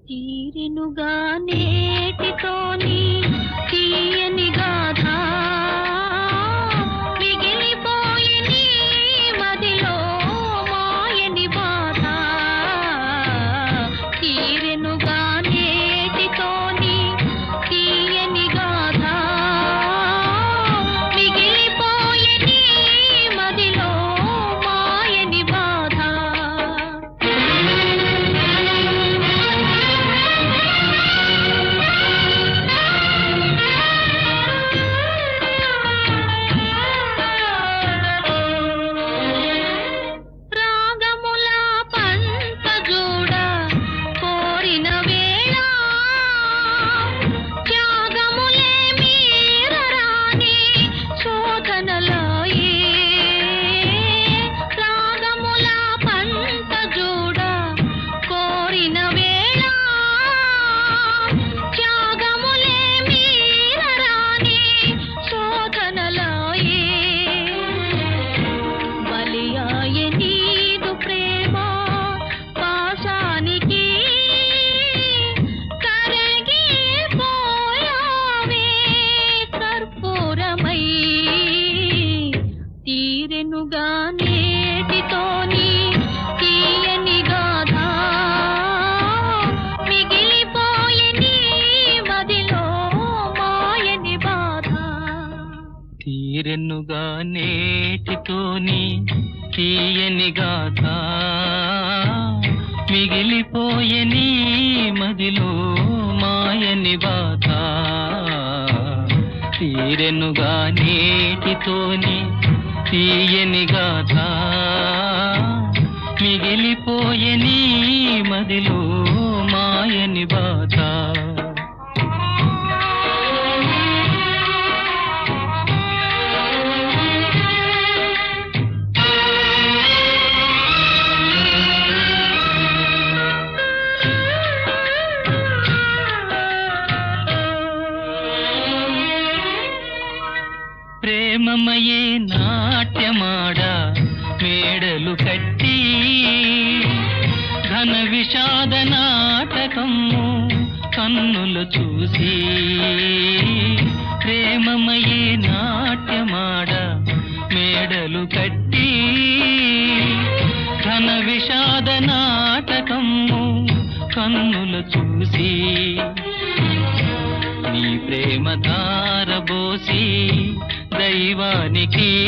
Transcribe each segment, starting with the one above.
తీరెనుగా నేటితోని తీయని గాథ మిగిలిపోయి నీ మదిలో మాయని బాధ తీరెనుగా నేటితోని తీయని గాథ మిగిలిపోయి నీ మదిలో మాయని బాధ రాగముల పంచజూడ కోరిన వేళ త్యాగములే మీరరాని శోధనలాయే రాగముల పంచజూడ కోరిన వేళ త్యాగములే మీరరాని శోధనలాయే బలియాయ నీదు ప్రేమ పాశానికి కరగి పోయావే కర్పూరమై తీరెనుగా నేటితోని తీయని గాథ మిగిలిపోయే నీ మదిలో మాయని బాధ తీరెన్నుగా నేటితోని తీయని గాథ మిగిలిపోయే నీ మదిలో మాయని బాధ తీరెన్నుగా నేటితోని తీయని గాథ మిగిలిపోయే నీ మదిలో మాయని బాధ ప్రేమమయే నాట్యమాడ మేడలు కట్టి ఘన విషాద నాటకము కన్నులు చూసి ప్రేమమయే నాట్యమాడ మేడలు కట్టి ఘన విషాద నాటకము కన్నులు చూసి నీ ప్రేమ ధారబోసి దైవానికి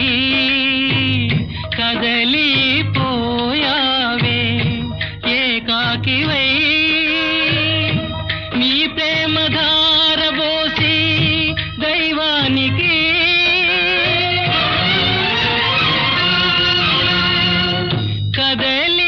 కదలిపోయావే ఏకాకివై నీ ప్రేమ ధారబోసి దైవానికి కదలి